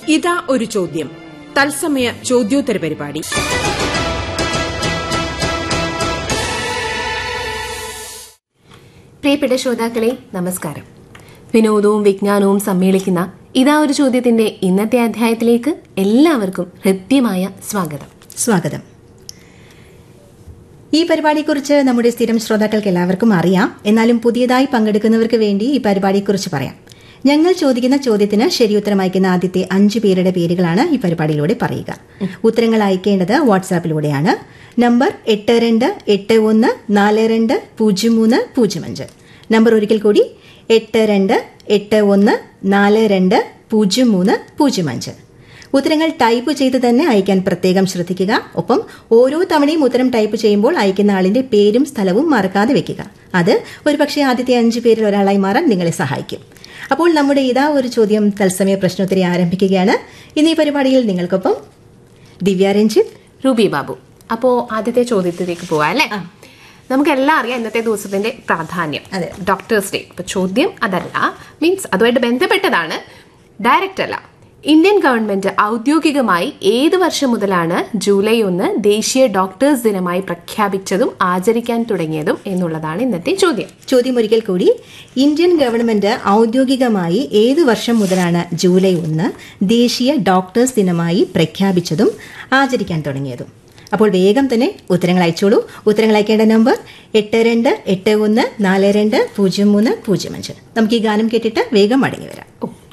ഇതാ ഒരു ചോദ്യം തത്സമയ ചോദ്യോത്തര പരിപാടി പ്രിയപ്പെട്ട ശ്രോതാക്കളെ നമസ്കാരം വിനോദവും വിജ്ഞാനവും സമ്മേളിക്കുന്ന ഇതാ ഒരു ചോദ്യത്തിന്റെ ഇന്നത്തെ അധ്യായത്തിലേക്ക് എല്ലാവർക്കും ഹൃദ്യമായ സ്വാഗതം സ്വാഗതം ഈ പരിപാടിയെക്കുറിച്ച് നമ്മുടെ സ്ഥിരം ശ്രോതാക്കൾക്ക് എല്ലാവർക്കും അറിയാം എന്നാലും പുതിയതായി പങ്കെടുക്കുന്നവർക്ക് വേണ്ടി ഈ പരിപാടിയെക്കുറിച്ച് പറയാം ഞങ്ങൾ ചോദിക്കുന്ന ചോദ്യത്തിന് ശരിയുത്തരം അയക്കുന്ന ആദ്യത്തെ അഞ്ച് പേരുടെ പേരുകളാണ് ഈ പരിപാടിയിലൂടെ പറയുക ഉത്തരങ്ങൾ അയക്കേണ്ടത് വാട്സാപ്പിലൂടെയാണ് നമ്പർ എട്ട് രണ്ട് എട്ട് ഒന്ന് നാല് രണ്ട് പൂജ്യം മൂന്ന് പൂജ്യം അഞ്ച് നമ്പർ ഒരിക്കൽ കൂടി എട്ട് രണ്ട് എട്ട് ഒന്ന് നാല് രണ്ട് പൂജ്യം മൂന്ന് പൂജ്യം അഞ്ച് ഉത്തരങ്ങൾ ടൈപ്പ് ചെയ്ത് തന്നെ അയക്കാൻ പ്രത്യേകം ശ്രദ്ധിക്കുക ഒപ്പം ഓരോ തവണയും ഉത്തരം ടൈപ്പ് ചെയ്യുമ്പോൾ അയക്കുന്ന ആളിന്റെ പേരും സ്ഥലവും മറക്കാതെ വെക്കുക അത് ഒരുപക്ഷെ ആദ്യത്തെ അഞ്ച് പേരിൽ ഒരാളായി മാറാൻ നിങ്ങളെ സഹായിക്കും അപ്പോൾ നമ്മുടെ ഇതാ ഒരു ചോദ്യം തത്സമയ പ്രശ്നോത്തരി ആരംഭിക്കുകയാണ് ഇന്ന് ഈ പരിപാടിയിൽ നിങ്ങൾക്കൊപ്പം ദിവ്യ രഞ്ജിത്ത് റൂബി ബാബു അപ്പോ ആദ്യത്തെ ചോദ്യത്തിലേക്ക് പോവാം അല്ലേ നമുക്കെല്ലാം അറിയാം ഇന്നത്തെ ദിവസത്തിന്റെ പ്രാധാന്യം അതെ. ഡോക്ടേഴ്സ് ഡേ അപ്പൊ ചോദ്യം അതല്ല മീൻസ് അതുമായിട്ട് ബന്ധപ്പെട്ടതാണ് ഡയറക്റ്റ് അല്ല ഇന്ത്യൻ ഗവൺമെന്റ് ഔദ്യോഗികമായി ഏത് വർഷം മുതലാണ് ജൂലൈ ഒന്ന് ദേശീയ ഡോക്ടേഴ്സ് ദിനമായി പ്രഖ്യാപിച്ചതും ആചരിക്കാൻ തുടങ്ങിയതും എന്നുള്ളതാണ് ഇന്നത്തെ ചോദ്യം ചോദ്യം ഒരിക്കൽ കൂടി ഇന്ത്യൻ ഗവൺമെന്റ് ഔദ്യോഗികമായി ഏത് വർഷം മുതലാണ് ജൂലൈ ഒന്ന് ദേശീയ ഡോക്ടേഴ്സ് ദിനമായി പ്രഖ്യാപിച്ചതും ആചരിക്കാൻ തുടങ്ങിയതും അപ്പോൾ വേഗം തന്നെ ഉത്തരങ്ങൾ അയച്ചോളൂ ഉത്തരങ്ങൾ അയക്കേണ്ട നമ്പർ എട്ട് രണ്ട് എട്ട് ഒന്ന് നാല് രണ്ട് പൂജ്യം മൂന്ന് പൂജ്യം അഞ്ച് നമുക്ക് ഈ ഗാനം കേട്ടിട്ട് വേഗം മടങ്ങി വരാം ഓ